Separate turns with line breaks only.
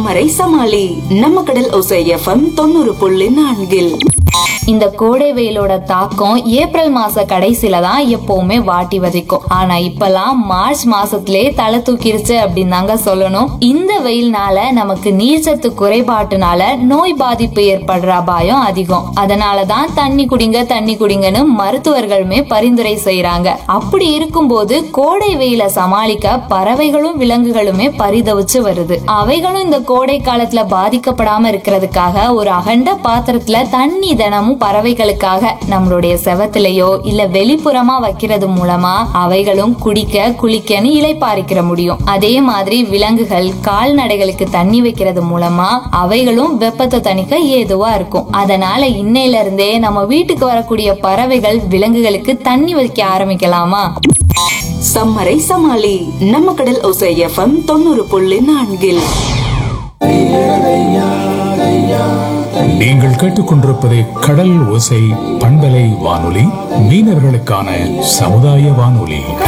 சம்மரை சமாளி நம்ம கடல் ஒசை எஃப்எம் தொண்ணூறு புள்ளி நான்கில்
இந்த கோடை வெயிலோட தாக்கம் ஏப்ரல் மாச கடைசில தான் எப்பவுமே வாட்டி வதைக்கும் ஆனா இப்பெல்லாம் மார்ச் மாசத்திலே தலை தூக்கிருச்சு அப்படின்னு தாங்க சொல்லணும் இந்த வெயில்னால நமக்கு நீர்ச்சத்து குறைபாட்டுனால நோய் பாதிப்பு ஏற்படுற அபாயம் அதிகம் அதனாலதான் தண்ணி குடிங்க தண்ணி குடிங்கன்னு மருத்துவர்களுமே பரிந்துரை செய்யறாங்க அப்படி இருக்கும்போது கோடை வெயில சமாளிக்க பறவைகளும் விலங்குகளுமே பரிதவிச்சு வருது அவைகளும் இந்த கோடை காலத்துல பாதிக்கப்படாம இருக்கிறதுக்காக ஒரு அகண்ட பாத்திரத்துல தண்ணி தினமும் பறவைகளுக்காக நம்மளுடைய செவத்திலேயோ இல்ல வெளிப்புறமா வைக்கிறது மூலமா அவைகளும் குடிக்க குளிக்கன்னு இளைப்பாரிக்கிற முடியும் அதே மாதிரி விலங்குகள் கால்நடைகளுக்கு தண்ணி வைக்கிறது மூலமா அவைகளும் வெப்பத்தை தணிக்க ஏதுவா இருக்கும் அதனால இன்னையில இருந்தே நம்ம வீட்டுக்கு வரக்கூடிய பறவைகள் விலங்குகளுக்கு தண்ணி வைக்க ஆரம்பிக்கலாமா
சம்மரை சமாளி நம்ம கடல் ஒசை எஃப்எம் தொண்ணூறு புள்ளி நான்கில்
நீங்கள் கேட்டுக்கொண்டிருப்பது கடல் ஓசை பண்பலை வானொலி மீனவர்களுக்கான சமுதாய வானொலி